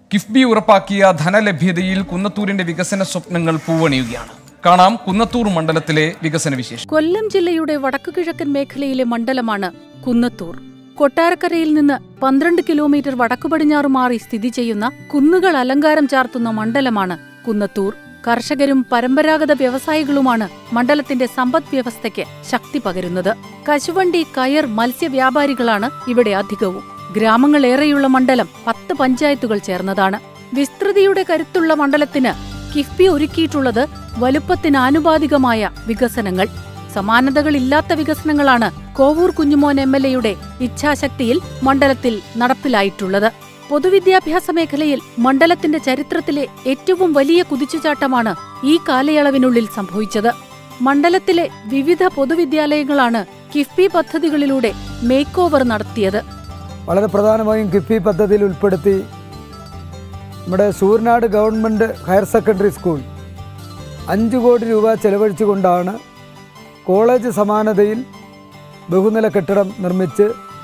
കിഫ്ബി ഉറപ്പാക്കിയ ധനലഭ്യതയിൽ കുന്നത്തൂരിന്റെ വികസന സ്വപ്നങ്ങൾ പൂവണിയുകയാണ് കാണാം കുന്നത്തൂർ മണ്ഡലത്തിലെ വികസന വിശേഷം കൊല്ലം ജില്ലയുടെ വടക്കുകിഴക്കൻ മേഖലയിലെ മണ്ഡലമാണ് കുന്നത്തൂർ കൊട്ടാരക്കരയിൽ നിന്ന് പന്ത്രണ്ട് കിലോമീറ്റർ വടക്കുപടിഞ്ഞാറ് മാറി സ്ഥിതി ചെയ്യുന്ന കുന്നുകൾ അലങ്കാരം ചാർത്തുന്ന മണ്ഡലമാണ് കുന്നത്തൂർ കർഷകരും പരമ്പരാഗത വ്യവസായികളുമാണ് മണ്ഡലത്തിന്റെ സമ്പദ് വ്യവസ്ഥയ്ക്ക് ശക്തി പകരുന്നത് കശുവണ്ടി കയർ മത്സ്യവ്യാപാരികളാണ് ഇവിടെ അധികവും ഗ്രാമങ്ങളേറെയുള്ള മണ്ഡലം പത്ത് പഞ്ചായത്തുകൾ ചേർന്നതാണ് വിസ്തൃതിയുടെ കരുത്തുള്ള മണ്ഡലത്തിന് കിഫ്ബി ഒരുക്കിയിട്ടുള്ളത് വലുപ്പത്തിനാനുപാതികമായ വികസനങ്ങൾ സമാനതകളില്ലാത്ത വികസനങ്ങളാണ് കോവൂർ കുഞ്ഞുമോൻ എം എൽ എയുടെ ഇച്ഛാശക്തിയിൽ മണ്ഡലത്തിൽ നടപ്പിലായിട്ടുള്ളത് പൊതുവിദ്യാഭ്യാസ മേഖലയിൽ മണ്ഡലത്തിന്റെ ചരിത്രത്തിലെ ഏറ്റവും വലിയ കുതിച്ചുചാട്ടമാണ് ഈ കാലയളവിനുള്ളിൽ സംഭവിച്ചത് മണ്ഡലത്തിലെ വിവിധ പൊതുവിദ്യാലയങ്ങളാണ് കിഫ്ബി പദ്ധതികളിലൂടെ മേക്ക് ഓവർ നടത്തിയത് വളരെ പ്രധാനമായും കിഫ്ബി പദ്ധതിയിൽ ഉൾപ്പെടുത്തി നമ്മുടെ Sooranad government higher secondary school അഞ്ച് കോടി രൂപ ചെലവഴിച്ചുകൊണ്ടാണ് കോളേജ് സമാനതയിൽ ബഹുനില കെട്ടിടം നിർമ്മിച്ച്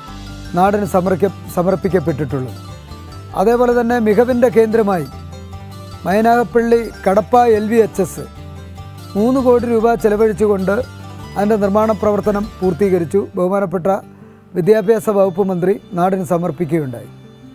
നാടിന് സമർക്ക സമർപ്പിക്കപ്പെട്ടിട്ടുള്ളത് അതേപോലെ തന്നെ മികവിൻ്റെ കേന്ദ്രമായി Mynagappally Kadappa L V H S മൂന്ന് കോടി രൂപ ചെലവഴിച്ചുകൊണ്ട് അതിൻ്റെ നിർമ്മാണ പ്രവർത്തനം പൂർത്തീകരിച്ചു ബഹുമാനപ്പെട്ട വിദ്യാഭ്യാസ വകുപ്പ് മന്ത്രി നാടിന് സമർപ്പിക്കുകയുണ്ടായി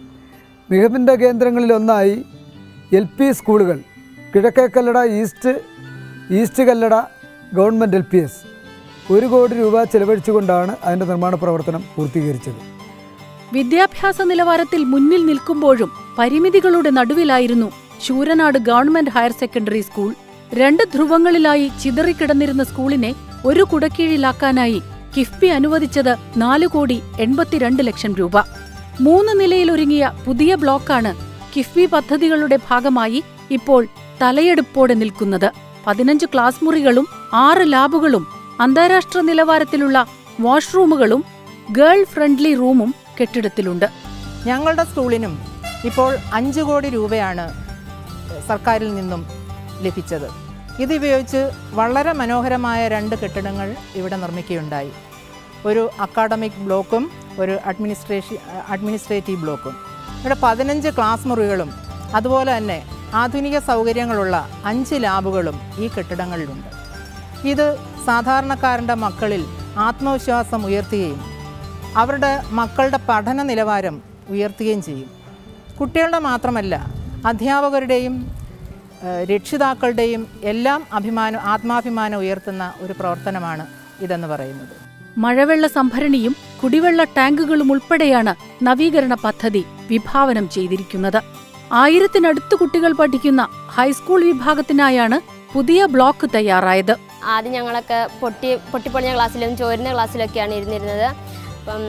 മികവിൻ്റെ കേന്ദ്രങ്ങളിലൊന്നായി എൽ പി സ്കൂളുകൾ Kizhakke Kallada east east Kallada government L P S ഒരു കോടി രൂപ ചെലവഴിച്ചുകൊണ്ടാണ് അതിൻ്റെ നിർമ്മാണ പ്രവർത്തനം പൂർത്തീകരിച്ചത് വിദ്യാഭ്യാസ നിലവാരത്തിൽ മുന്നിൽ നിൽക്കുമ്പോഴും പരിമിതികളുടെ നടുവിലായിരുന്നു Sooranad government higher secondary school രണ്ട് ധ്രുവങ്ങളിലായി ചിതറിക്കിടന്നിരുന്ന സ്കൂളിനെ ഒരു കുടക്കീഴിലാക്കാനായി കിഫ്ബി അനുവദിച്ചത് നാല് കോടി എൺപത്തിരണ്ട് ലക്ഷം രൂപ മൂന്ന് നിലയിലൊരുങ്ങിയ പുതിയ ബ്ലോക്കാണ് കിഫ്ബി പദ്ധതികളുടെ ഭാഗമായി ഇപ്പോൾ തലയെടുപ്പോടെ നിൽക്കുന്നത് പതിനഞ്ച് ക്ലാസ് മുറികളും ആറ് ലാബുകളും അന്താരാഷ്ട്ര നിലവാരത്തിലുള്ള വാഷ്റൂമുകളും ഗേൾ ഫ്രണ്ട്ലി റൂമും കെട്ടിടത്തിലുണ്ട് ഞങ്ങളുടെ സ്കൂളിനും ഇപ്പോൾ അഞ്ച് കോടി രൂപയാണ് സർക്കാരിൽ നിന്നും ലഭിച്ചത് ഇതുപയോഗിച്ച് വളരെ മനോഹരമായ രണ്ട് കെട്ടിടങ്ങൾ ഇവിടെ നിർമ്മിക്കുകയുണ്ടായി ഒരു അക്കാഡമിക് ബ്ലോക്കും ഒരു അഡ്മിനിസ്ട്രേഷൻ അഡ്മിനിസ്ട്രേറ്റീവ് ബ്ലോക്കും ഇവിടെ പതിനഞ്ച് ക്ലാസ് മുറികളും അതുപോലെ തന്നെ ആധുനിക സൗകര്യങ്ങളുള്ള അഞ്ച് ലാബുകളും ഈ കെട്ടിടങ്ങളിലുണ്ട് ഇത് സാധാരണക്കാരൻ്റെ മക്കളിൽ ആത്മവിശ്വാസം ഉയർത്തുകയും അവരുടെ മക്കളുടെ പഠന നിലവാരം ഉയർത്തുകയും ചെയ്യും കുട്ടികളുടെ മാത്രമല്ല അധ്യാപകരുടെയും ഏഹ്, രക്ഷിതാക്കളുടെയും എല്ലാം അഭിമാനം ആത്മാഭിമാനം ഉയർത്തുന്ന ഒരു പ്രവർത്തനമാണ് ഇതെന്ന് പറയുന്നത് മഴവെള്ള സംഭരണിയും കുടിവെള്ള ടാങ്കുകളും ഉൾപ്പെടെയാണ് നവീകരണ പദ്ധതി വിഭാവനം ചെയ്തിരിക്കുന്നത് ആയിരത്തിനടുത്ത് കുട്ടികൾ പഠിക്കുന്ന ഹൈസ്കൂൾ വിഭാഗത്തിനായാണ് പുതിയ ബ്ലോക്ക് തയ്യാറായത് ആദ്യം ഞങ്ങളൊക്കെ പൊട്ടി പൊട്ടിപ്പൊളിഞ്ഞ ക്ലാസ്സിലും ചോരുന്ന ക്ലാസ്സിലൊക്കെയാണ് ഇരുന്നിരുന്നത് അപ്പം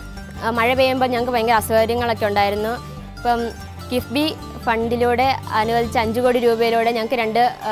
ആ, മഴ പെയ്യുമ്പോൾ ഞങ്ങൾക്ക് ഭയങ്കര അസൗകര്യങ്ങളൊക്കെ ഉണ്ടായിരുന്നു ഇപ്പം കിഫ്ബി ഫണ്ടിലൂടെ അനുവദിച്ച അഞ്ച് കോടി രൂപയിലൂടെ ഞങ്ങൾക്ക് രണ്ട് ആ,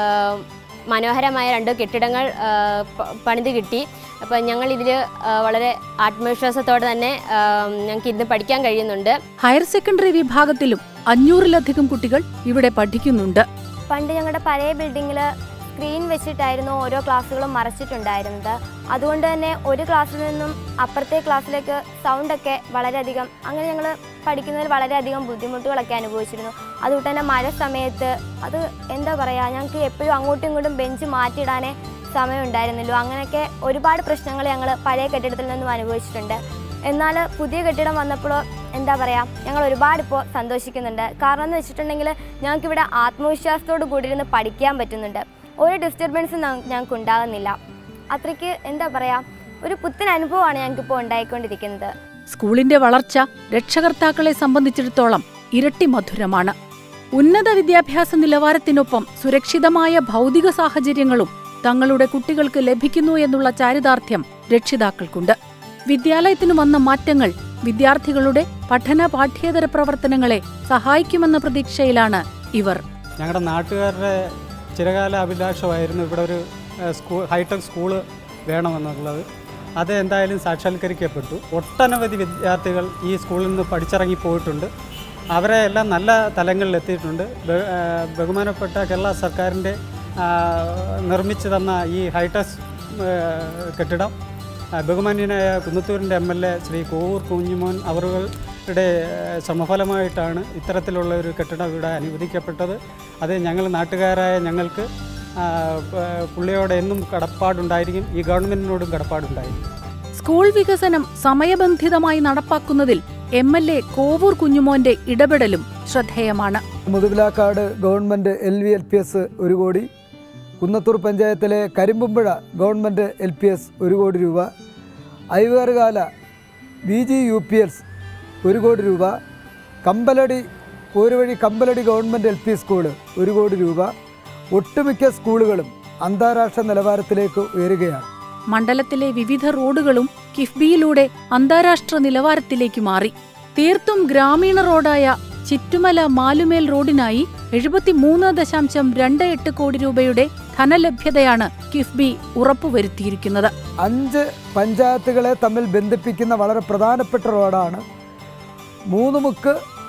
മനോഹരമായ രണ്ട് കെട്ടിടങ്ങൾ ആ, പ- പണിത് കിട്ടി അപ്പം ഞങ്ങൾ ഇതിൽ വളരെ ആത്മവിശ്വാസത്തോടെ തന്നെ ആ, ഞങ്ങൾക്ക് ഇന്ന് പഠിക്കാൻ കഴിയുന്നുണ്ട് ഹയർ സെക്കൻഡറി വിഭാഗത്തിലും അഞ്ഞൂറിലധികം കുട്ടികൾ ഇവിടെ പഠിക്കുന്നുണ്ട് പണ്ട് ഞങ്ങളുടെ പഴയ ബിൽഡിങ്ങിൽ സ്ക്രീൻ വെച്ചിട്ടായിരുന്നു ഓരോ ക്ലാസ്സുകളും മറച്ചിട്ടുണ്ടായിരുന്നത് അതുകൊണ്ട് തന്നെ ഒരു ക്ലാസ്സിൽ നിന്നും അപ്പുറത്തെ ക്ലാസ്സിലേക്ക് സൗണ്ടൊക്കെ വളരെയധികം അങ്ങനെ ഞങ്ങൾ പഠിക്കുന്നതിൽ വളരെയധികം ബുദ്ധിമുട്ടുകളൊക്കെ അനുഭവിച്ചിരുന്നു അതുകൊണ്ട് തന്നെ മഴ സമയത്ത് അത് എന്താ പറയുക ഞങ്ങൾക്ക് എപ്പോഴും അങ്ങോട്ടും ഇങ്ങോട്ടും ബെഞ്ച് മാറ്റിയിടാനേ സമയം ഉണ്ടായിരുന്നല്ലോ അങ്ങനെയൊക്കെ ഒരുപാട് പ്രശ്നങ്ങൾ ഞങ്ങൾ പഴയ കെട്ടിടത്തിൽ നിന്നും അനുഭവിച്ചിട്ടുണ്ട് എന്നാൽ പുതിയ കെട്ടിടം വന്നപ്പോൾ എന്താ പറയുക ഞങ്ങൾ ഒരുപാട് ഇപ്പോൾ സന്തോഷിക്കുന്നുണ്ട് കാരണം എന്ന് വെച്ചിട്ടുണ്ടെങ്കിൽ ഞങ്ങൾക്കിവിടെ ആത്മവിശ്വാസത്തോടു കൂടി ഇരുന്ന് പഠിക്കാൻ പറ്റുന്നുണ്ട് ഒരു ഡിസ്റ്റർബൻസും ഞങ്ങൾക്ക് ഉണ്ടാകുന്നില്ല അത്രയ്ക്ക് എന്താ പറയുക ഒരു പുത്തൻ അനുഭവമാണ് ഞങ്ങൾക്കിപ്പോൾ ഉണ്ടായിക്കൊണ്ടിരിക്കുന്നത് സ്കൂളിന്റെ വളർച്ച രക്ഷകർത്താക്കളെ സംബന്ധിച്ചിടത്തോളം ഇരട്ടി മധുരമാണ് ഉന്നത വിദ്യാഭ്യാസ നിലവാരത്തിനൊപ്പം സുരക്ഷിതമായ ഭൗതിക സാഹചര്യങ്ങളും തങ്ങളുടെ കുട്ടികൾക്ക് ലഭിക്കുന്നു എന്നുള്ള ചാരിതാർത്ഥ്യം രക്ഷിതാക്കൾക്കുണ്ട് വിദ്യാലയത്തിനു വന്ന മാറ്റങ്ങൾ വിദ്യാർത്ഥികളുടെ പഠന പാഠ്യേതര പ്രവർത്തനങ്ങളെ സഹായിക്കുമെന്ന പ്രതീക്ഷയിലാണ് ഇവർ ഞങ്ങളുടെ നാട്ടുകാരുടെ ചിരകാല അഭിലാഷമായിരുന്നു ഇവിടെ ഒരു സ്കൂൾ ഹൈടെക് സ്കൂള് വേണമെന്നുള്ളത് അത് എന്തായാലും സാക്ഷാത്കരിക്കപ്പെട്ടു ഒട്ടനവധി വിദ്യാർത്ഥികൾ ഈ സ്കൂളിൽ നിന്ന് പഠിച്ചിറങ്ങി പോയിട്ടുണ്ട് അവരെ എല്ലാം നല്ല തലങ്ങളിൽ എത്തിയിട്ടുണ്ട് ബഹു- ആ, ബഹുമാനപ്പെട്ട കേരള സർക്കാരിൻ്റെ ആ, നിർമ്മിച്ചു തന്ന ഈ ഹൈടെക് ആ, കെട്ടിടം ആ, ബഹുമാന്യനായ കുന്നത്തൂരിൻ്റെ M L A Shri Kovoor Kunjumon അവറുകൾ യുടെ സമഫലമായിട്ടാണ് ഇത്തരത്തിലുള്ള ഒരു കെട്ടിടം ഇവിടെ അനുവദിക്കപ്പെട്ടത് അത് ഞങ്ങൾ നാട്ടുകാരായ ഞങ്ങൾക്ക് ആ, പ- പുള്ളിയോട് എന്നും കടപ്പാടുണ്ടായിരിക്കും ഈ ഗവൺമെൻറ്റിനോടും കടപ്പാടുണ്ടായിരിക്കും സ്കൂൾ വികസനം സമയബന്ധിതമായി നടപ്പാക്കുന്നതിൽ എം എൽ എ കോവൂർ കുഞ്ഞുമോന്റെ ഇടപെടലും ശ്രദ്ധേയമാണ് Muthukilakkad government L V L P S ഒരു കോടി കുന്നത്തൂർ പഞ്ചായത്തിലെ Karimpumpuzha government L P S ഒരു കോടി രൂപ Aivarkala B G U P S ഒരു കോടി രൂപ Kambaladi Poruvazhi Kambaladi government L P school ഒരു കോടി രൂപ ഒട്ടുമിക്ക സ്കൂളുകളും അന്താരാഷ്ട്ര നിലവാരത്തിലേക്ക് ഉയരുകയാണ് മണ്ഡലത്തിലെ വിവിധ റോഡുകളും കിഫ്ബിയിലൂടെ അന്താരാഷ്ട്ര നിലവാരത്തിലേക്ക് മാറി തീർത്തും ഗ്രാമീണ റോഡായ ചിറ്റുമല മാലുമേൽ റോഡിനായി എഴുപത്തിമൂന്ന് ദശാംശം രണ്ട് എട്ട് കോടി രൂപയുടെ ധനലഭ്യതയാണ് കിഫ്ബി ഉറപ്പുവരുത്തിയിരിക്കുന്നത് അഞ്ച് പഞ്ചായത്തുകളെ തമ്മിൽ ബന്ധിപ്പിക്കുന്ന വളരെ പ്രധാനപ്പെട്ട റോഡാണ് മൂന്നുമുക്ക്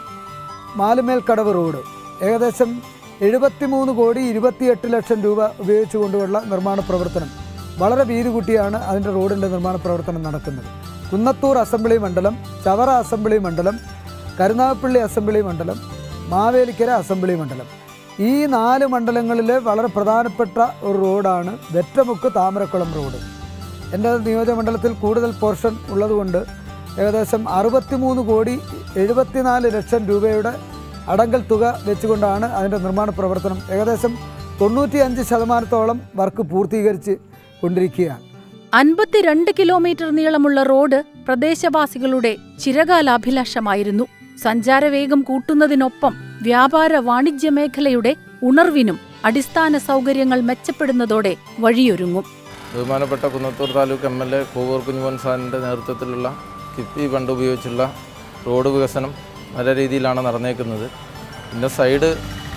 മാലുമേൽക്കടവ് റോഡ് ഏകദേശം എഴുപത്തിമൂന്ന് കോടി ഇരുപത്തിയെട്ട് ലക്ഷം രൂപ ഉപയോഗിച്ചുകൊണ്ടുള്ള നിർമ്മാണ പ്രവർത്തനം വളരെ വീതി കൂട്ടിയാണ് അതിൻ്റെ റോഡിൻ്റെ നിർമ്മാണ പ്രവർത്തനം നടക്കുന്നത് കുന്നത്തൂർ അസംബ്ലി മണ്ഡലം ചവറ അസംബ്ലി മണ്ഡലം കരുനാഗപ്പള്ളി അസംബ്ലി മണ്ഡലം മാവേലിക്കര അസംബ്ലി മണ്ഡലം ഈ നാല് മണ്ഡലങ്ങളിലെ വളരെ പ്രധാനപ്പെട്ട ഒരു റോഡാണ് വെറ്റമുക്ക് താമരക്കുളം റോഡ് എൻ്റെ നിയോജകമണ്ഡലത്തിൽ കൂടുതൽ പോർഷൻ ഉള്ളതുകൊണ്ട് ഏകദേശം അറുപത്തിമൂന്ന് കോടി എഴുപത്തിനാല് ലക്ഷം രൂപയുടെ അടങ്കൽ തുക വെച്ചുകൊണ്ടാണ് അതിൻ്റെ നിർമ്മാണ പ്രവർത്തനം ഏകദേശം തൊണ്ണൂറ്റി അഞ്ച് ശതമാനത്തോളം വർക്ക് പൂർത്തീകരിച്ച് കൊണ്ടിരിക്കുകയാണ് അൻപത്തിരണ്ട് കിലോമീറ്റർ നീളമുള്ള റോഡ് പ്രദേശവാസികളുടെ ചിരകാലാഭിലാഷമായിരുന്നു സഞ്ചാരവേഗം കൂട്ടുന്നതിനൊപ്പം വ്യാപാര വാണിജ്യ മേഖലയുടെ ഉണർവിനും അടിസ്ഥാന സൗകര്യങ്ങൾ മെച്ചപ്പെടുന്നതോടെ വഴിയൊരുങ്ങും ബഹുമാനപ്പെട്ട Kunnathur taluk M L A Kovoor Kunjumon സാറിൻ്റെ നേതൃത്വത്തിലുള്ള കിഫ്ബി ഫണ്ട് ഉപയോഗിച്ചുള്ള റോഡ് വികസനം നല്ല രീതിയിലാണ് നടന്നേക്കുന്നത് പിന്നെ സൈഡ്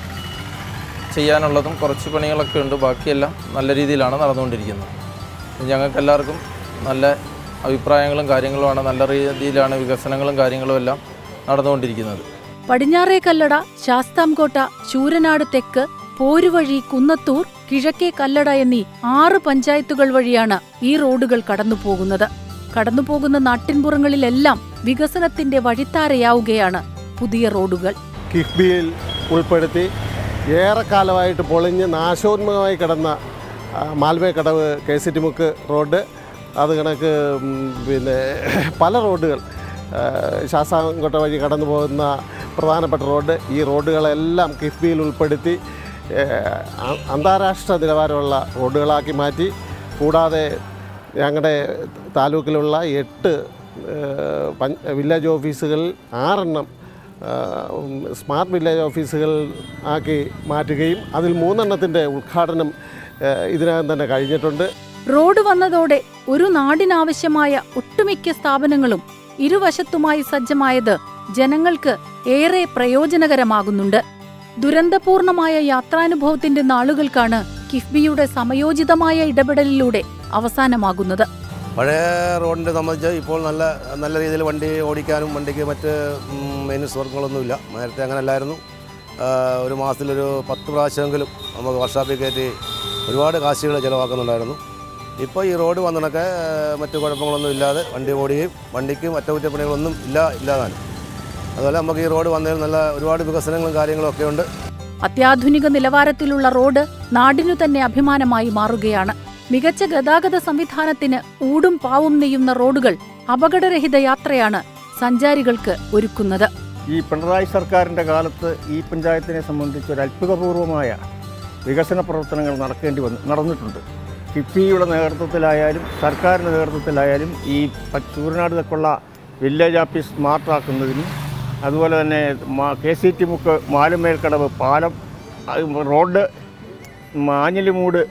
ചെയ്യാനുള്ളതും കുറച്ച് പണികളൊക്കെ ഉണ്ട് ബാക്കിയെല്ലാം നല്ല രീതിയിലാണ് നടന്നുകൊണ്ടിരിക്കുന്നത് ഞങ്ങൾക്കെല്ലാവർക്കും നല്ല അഭിപ്രായങ്ങളും കാര്യങ്ങളുമാണ് നല്ല രീതിയിലാണ് വികസനങ്ങളും കാര്യങ്ങളും എല്ലാം നടന്നുകൊണ്ടിരിക്കുന്നത് പടിഞ്ഞാറേ കല്ലട ശാസ്താംകോട്ട ശൂരനാട് തെക്ക് പോരുവഴി കുന്നത്തൂർ കിഴക്കേ കല്ലട എന്നീ ആറ് പഞ്ചായത്തുകൾ വഴിയാണ് ഈ റോഡുകൾ കടന്നുപോകുന്നത് കടന്നുപോകുന്ന നാട്ടിൻപുറങ്ങളിലെല്ലാം വികസനത്തിന്റെ വഴിത്താരയാവുകയാണ് പുതിയ റോഡുകൾ കിഫ്ബിയിൽ ഉൾപ്പെടുത്തി ഏറെക്കാലമായിട്ട് പൊളിഞ്ഞ് നാശോന്മുഖമായി കിടന്ന ആ, Malmekadavu K C T Mukku road അത് കണക്ക് ഉം, പിന്നെ പല റോഡുകൾ ആ, ശാസ്താംകോട്ട വഴി കടന്നു പോകുന്ന പ്രധാനപ്പെട്ട റോഡ് ഈ റോഡുകളെല്ലാം കിഫ്ബിയിൽ ഉൾപ്പെടുത്തി ഏ, അ- അന്താരാഷ്ട്ര നിലവാരമുള്ള റോഡുകളാക്കി മാറ്റി കൂടാതെ ഞങ്ങളുടെ താലൂക്കിലുള്ള എട്ട് ഏഹ്, പഞ്ച- വില്ലേജ് ഓഫീസുകളിൽ ആറെണ്ണം ആഹ്, ഉം, സ്മാർട്ട് വില്ലേജ് ഓഫീസുകൾ ആക്കി മാറ്റുകയും അതിൽ മൂന്നെണ്ണത്തിൻ്റെ ഉദ്ഘാടനം ഏഹ്, ഇതിനകം തന്നെ കഴിഞ്ഞിട്ടുണ്ട് റോഡ് വന്നതോടെ ഒരു നാടിനാവശ്യമായ ഒട്ടുമിക്ക സ്ഥാപനങ്ങളും ഇരുവശത്തുമായി സജ്ജമായത് ജനങ്ങൾക്ക് ഏറെ പ്രയോജനകരമാകുന്നുണ്ട് ദുരന്തപൂർണമായ യാത്രാനുഭവത്തിന്റെ നാളുകൾക്കാണ് കിഫ്ബിയുടെ സമയോചിതമായ ഇടപെടലിലൂടെ അവസാനമാകുന്നത് പഴയ റോഡിനെ സംബന്ധിച്ച് ഇപ്പോൾ നല്ല നല്ല രീതിയിൽ വണ്ടി ഓടിക്കാനും വണ്ടിക്ക് മറ്റ് മെയിൻസ് വർക്കുകളൊന്നുമില്ല നേരത്തെ അങ്ങനെ അല്ലായിരുന്നു ആ, ഒരു മാസത്തിലൊരു പത്ത് പ്രാവശ്യമെങ്കിലും നമുക്ക് വർക്ക്ഷോപ്പിൽ കയറ്റി ഒരുപാട് കാശുകൾ ചിലവാക്കുന്നുണ്ടായിരുന്നു ഇപ്പോൾ ഈ റോഡ് വന്നണക്കെ മറ്റു കുഴപ്പങ്ങളൊന്നും ഇല്ലാതെ വണ്ടി ഓടുകയും വണ്ടിക്ക് അറ്റകുറ്റപ്പണികളൊന്നും ഇല്ല ഇല്ലാതാണ് അതുപോലെ നമുക്ക് ഈ റോഡ് വന്നതിൽ നല്ല ഒരുപാട് വികസനങ്ങളും കാര്യങ്ങളും ഒക്കെ ഉണ്ട് അത്യാധുനിക നിലവാരത്തിലുള്ള റോഡ് നാടിനു തന്നെ അഭിമാനമായി മാറുകയാണ് മികച്ച ഗതാഗത സംവിധാനത്തിന് ഊടും പാവും നെയ്യുന്ന റോഡുകൾ അപകടരഹിത യാത്രയാണ് സഞ്ചാരികൾക്ക് ഒരുക്കുന്നത് ഈ പിണറായി സർക്കാരിൻ്റെ കാലത്ത് ഈ പഞ്ചായത്തിനെ സംബന്ധിച്ച് ഒരു അത്ഭുതപൂർവമായ വികസന പ്രവർത്തനങ്ങൾ നടക്കേണ്ടി വന്നു നടന്നിട്ടുണ്ട് കിഫ്ബിയുടെ നേതൃത്വത്തിലായാലും സർക്കാരിൻ്റെ നേതൃത്വത്തിലായാലും ഈ പ- ചൂരനാട് തെക്കുള്ള വില്ലേജ് ഓഫീസ് സ്മാർട്ടാക്കുന്നതിനും അതുപോലെ തന്നെ മാ- കെ സി ടി മുക്ക് മാലുമേൽക്കടവ് പാലം അത് റോഡ് മാഞ്ഞിലിമൂട്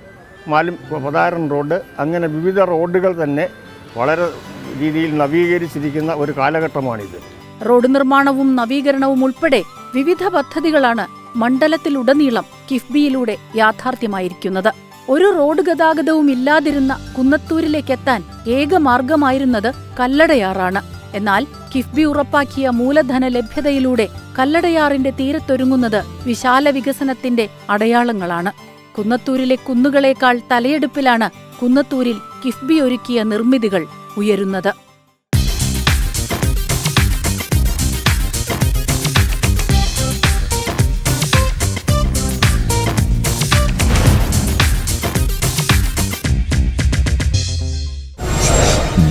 മാലും പതാരൻ റോഡ് അങ്ങനെ വിവിധ റോഡുകൾ തന്നെ വളരെ രീതിയിൽ നവീകരിച്ചിരിക്കുന്ന ഒരു കാലഘട്ടമാണിത് റോഡ് നിർമ്മാണവും നവീകരണവും ഉൾപ്പെടെ വിവിധ പദ്ധതികളാണ് മണ്ഡലത്തിലുടനീളം കിഫ്ബിയിലൂടെ യാഥാർത്ഥ്യമായിരിക്കുന്നത് ഒരു റോഡ് ഗതാഗതവും ഇല്ലാതിരുന്ന കുന്നത്തൂരിലേക്കെത്താൻ ഏക മാർഗമായിരുന്നത് കല്ലടയാറാണ് എന്നാൽ കിഫ്ബി ഉറപ്പാക്കിയ മൂലധന ലഭ്യതയിലൂടെ കല്ലടയാറിന്റെ തീരത്തൊരുങ്ങുന്നത് വിശാല വികസനത്തിന്റെ അടയാളങ്ങളാണ് കുന്നത്തൂരിലെ കുന്നുകളേക്കാൾ തലയെടുപ്പിലാണ് കുന്നത്തൂരിൽ കിഫ്ബി ഒരുക്കിയ നിർമ്മിതികൾ ഉയരുന്നത്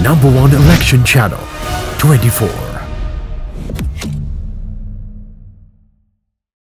number one election channel 24